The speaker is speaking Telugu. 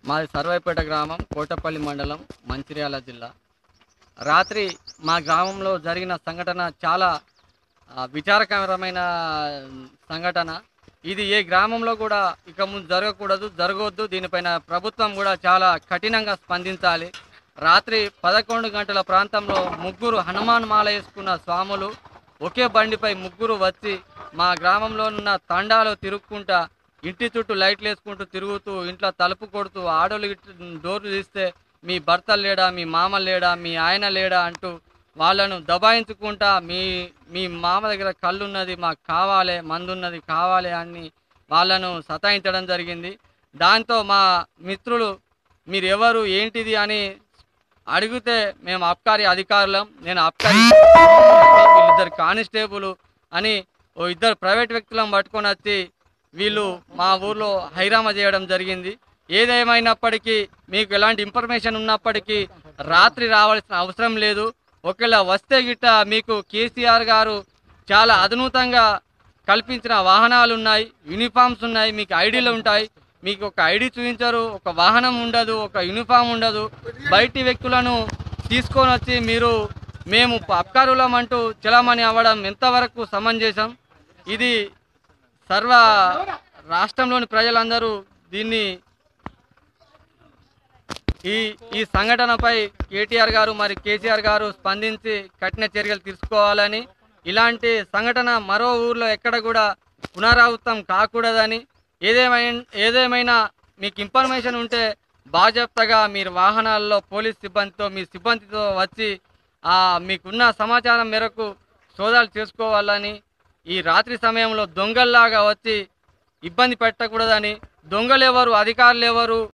మాది సర్వేపేట గ్రామం కోటపల్లి మండలం మంచిర్యాల జిల్లా రాత్రి మా గ్రామంలో జరిగిన సంఘటన చాలా ఆ, విచారకరమైన సంఘటన ఇది ఏ గ్రామంలో కూడా ఇక ముందు జరగకూడదు జరగవద్దు దీనిపైన ప్రభుత్వం కూడా చాలా కఠినంగా స్పందించాలి రాత్రి పదకొండు గంటల ప్రాంతంలో ముగ్గురు హనుమాన్ మాల వేసుకున్న స్వాములు ఒకే బండిపై ముగ్గురు వచ్చి మా గ్రామంలో ఉన్న తండాలో తిరుక్కుంటా ఇంటి చుట్టూ లైట్లు వేసుకుంటూ తిరుగుతూ ఇంట్లో తలుపు కొడుతూ ఆడోళ్ళు ఇట్- డోర్లు తీస్తే మీ భర్త లేడా మీ మామ లేడా మీ ఆయన లేడా అంటూ వాళ్ళను దబాయించుకుంటా మీ మీ మామ దగ్గర కళ్ళు ఉన్నది మాకు కావాలి మందు ఉన్నది కావాలి అని వాళ్ళను సతాయించడం జరిగింది దాంతో మా మిత్రులు మీరు ఎవరు ఏంటిది అని అడిగితే మేము అబ్కారీ అధికారులం నేను అబ్కారీ వీళ్ళిద్దరు కానిస్టేబుల్ అని ఓ ఇద్దరు ప్రైవేట్ వ్యక్తులను పట్టుకొని వచ్చి వీళ్ళు మా ఊర్లో హైరామ చేయడం జరిగింది ఏదేమైనప్పటికీ మీకు ఎలాంటి ఇన్ఫర్మేషన్ ఉన్నప్పటికీ రాత్రి రావాల్సిన అవసరం లేదు ఒకవేళ వస్తే గిట్ట మీకు కేసీఆర్ గారు చాలా అధునూతంగా కల్పించిన వాహనాలు ఉన్నాయి యూనిఫామ్స్ ఉన్నాయి మీకు ఐడీలు ఉంటాయి మీకు ఒక ఐడి చూపించరు ఒక వాహనం ఉండదు ఒక యూనిఫామ్ ఉండదు బయటి వ్యక్తులను తీసుకొని వచ్చి మీరు మేము అప్కారులం అంటూ చలామణి అవ్వడం ఎంతవరకు సమంజసం ఇది సర్వ రాష్ట్రంలోని ప్రజలందరూ దీన్ని ఈ ఈ సంఘటనపై కేటీఆర్ గారు మరి కేసీఆర్ గారు స్పందించి కఠిన చర్యలు తీసుకోవాలని ఇలాంటి సంఘటన మరో ఊర్లో ఎక్కడ కూడా పునరావృతం కాకూడదని ఏదేమైనా ఏదేమైనా మీకు ఇన్ఫర్మేషన్ ఉంటే బాధ్యతగా మీరు వాహనాల్లో పోలీస్ సిబ్బందితో మీ సిబ్బందితో వచ్చి ఆ మీకున్న సమాచారం మేరకు సోదాలు చేసుకోవాలని ఈ రాత్రి సమయంలో దొంగల్లాగా వచ్చి ఇబ్బంది పెట్టకూడదని దొంగలు ఎవరు అధికారులు ఎవరు